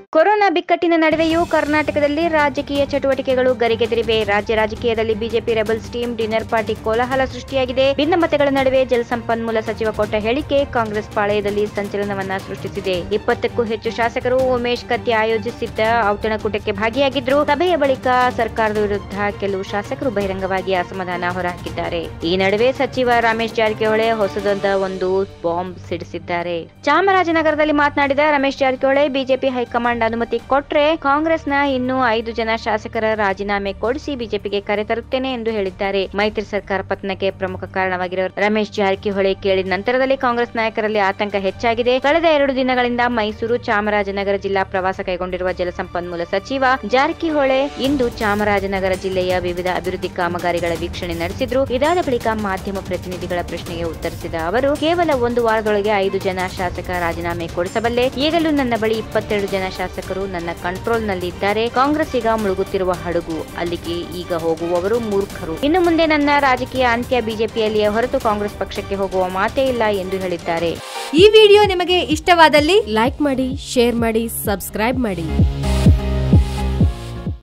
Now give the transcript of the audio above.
corona ಬಿಕ್ಕಟ್ಟಿನ ನಡುವೆಯೂ ಕರ್ನಾಟಕದಲ್ಲಿ ರಾಜಕೀಯ ಚಟುವಟಿಕೆಗಳು ಗರಿಗೆದರಿವೆ ರಾಜ್ಯ ರಾಜಕೀಯದಲ್ಲಿ BJP rebels team dinner party ಕೋಲಾಹಲ ಸೃಷ್ಟಿಯಾಗಿದೆ ಭಿನ್ನಮತಗಳ ನಡುವೆ ಜಲಸಂಪನ್ಮೂಲ ಸಚಿವ ಕೊಟ್ಟ ಹೇಳಿಕೆ ಕಾಂಗ್ರೆಸ್ ಪಾಳೆಯದಲ್ಲಿ ಸಂಚಲನವನ್ನ ಸೃಷ್ಟಿಸಿದೆ ಇಪ್ಪತ್ತಕ್ಕೂ ಹೆಚ್ಚು ಶಾಸಕರು ಉಮೇಶ್ ಕತ್ತಿ ಆಯೋಜಿಸಿದ್ದ ಔತಣಕೂಟಕ್ಕೆ ಭಾಗಿಯಾಗಿದ್ರು ಸಭೆಯ ಬಳಿಕ ಸರ್ಕಾರದ ವಿರುದ್ಧ ಕೆಲವು ಶಾಸಕರು ಬಹಿರಂಗವಾಗಿ ಅಸಮಾಧಾನ ಹೊರಹಾಕಿದ್ದಾರೆ ಈ ನಡುವೆ ಸಚಿವ ರಮೇಶ್ ಜಾರಕಿಹೊಳಿ ಹೊಸದೊಂದ ಒಂದು ಬಾಂಬ್ ಸಿಡಿಸಿದ್ದಾರೆ ಚಾಮರಾಜನಗರದಲ್ಲಿ ಮಾತನಾಡಿದ ರಮೇಶ್ ಜಾರಕಿಹೊಳಿ ಬಿಜೆಪಿ ಹೈಕಮಾಂಡ್ ಅನುಮತಿ ಕೊಟ್ರೆ ಕಾಂಗ್ರೆಸ್ನ ಇನ್ನೂ ಐದು ಜನ ಶಾಸಕರ ರಾಜೀನಾಮೆ ಕೊಡಿಸಿ ಬಿಜೆಪಿಗೆ ಕರೆತರುತ್ತೇನೆ ಎಂದು ಹೇಳಿದ್ದಾರೆ ಮೈತ್ರಿ ಸರ್ಕಾರ ಪತನಕ್ಕೆ ಪ್ರಮುಖ ಕಾರಣವಾಗಿರುವ ರಮೇಶ್ ಜಾರಕಿಹೊಳಿ ಕೇಳಿದ ನಂತರದಲ್ಲಿ ಕಾಂಗ್ರೆಸ್ ನಾಯಕರಲ್ಲಿ ಆತಂಕ ಹೆಚ್ಚಾಗಿದೆ ಕಳೆದ ಎರಡು ದಿನಗಳಿಂದ ಮೈಸೂರು ಚಾಮರಾಜನಗರ ಜಿಲ್ಲಾ ಪ್ರವಾಸ ಕೈಗೊಂಡಿರುವ ಜಲಸಂಪನ್ಮೂಲ ಸಚಿವ ಜಾರಕಿಹೊಳಿ ಇಂದು ಚಾಮರಾಜನಗರ ಜಿಲ್ಲೆಯ ವಿವಿಧ ಅಭಿವೃದ್ಧಿ ಕಾಮಗಾರಿಗಳ ವೀಕ್ಷಣೆ ನಡೆಸಿದ್ರು ಇದಾದ ಬಳಿಕ ಮಾಧ್ಯಮ ಪ್ರತಿನಿಧಿಗಳ ಪ್ರಶ್ನೆಗೆ ಉತ್ತರಿಸಿದ ಅವರು ಕೇವಲ ಒಂದು ವಾರದೊಳಗೆ ಐದು ಜನ ಶಾಸಕ ರಾಜೀನಾಮೆ ಕೊಡಿಸಬಲ್ಲೆ ಈಗಲೂ ನನ್ನ ಬಳಿ ಇಪ್ಪತ್ತೆರಡು ಜನ ಶಾಸಕರು ನನ್ನ ಕಂಟ್ರೋಲ್ ನಲ್ಲಿ ಇದ್ದಾರೆ ಕಾಂಗ್ರೆಸ್ ಈಗ ಮುಳುಗುತ್ತಿರುವ ಹಡಗು ಅಲ್ಲಿಗೆ ಈಗ ಹೋಗುವವರು ಮೂರ್ಖರು ಇನ್ನು ಮುಂದೆ ನನ್ನ ರಾಜಕೀಯ ಅಂತ್ಯ ಬಿಜೆಪಿಯಲ್ಲಿಯೇ ಹೊರತು ಕಾಂಗ್ರೆಸ್ ಪಕ್ಷಕ್ಕೆ ಹೋಗುವ ಮಾತೇ ಇಲ್ಲ ಎಂದು ಹೇಳಿದ್ದಾರೆ ಈ ವಿಡಿಯೋ ನಿಮಗೆ ಇಷ್ಟವಾದಲ್ಲಿ ಲೈಕ್ ಮಾಡಿ ಶೇರ್ ಮಾಡಿ ಸಬ್ಸ್ಕ್ರೈಬ್ ಮಾಡಿ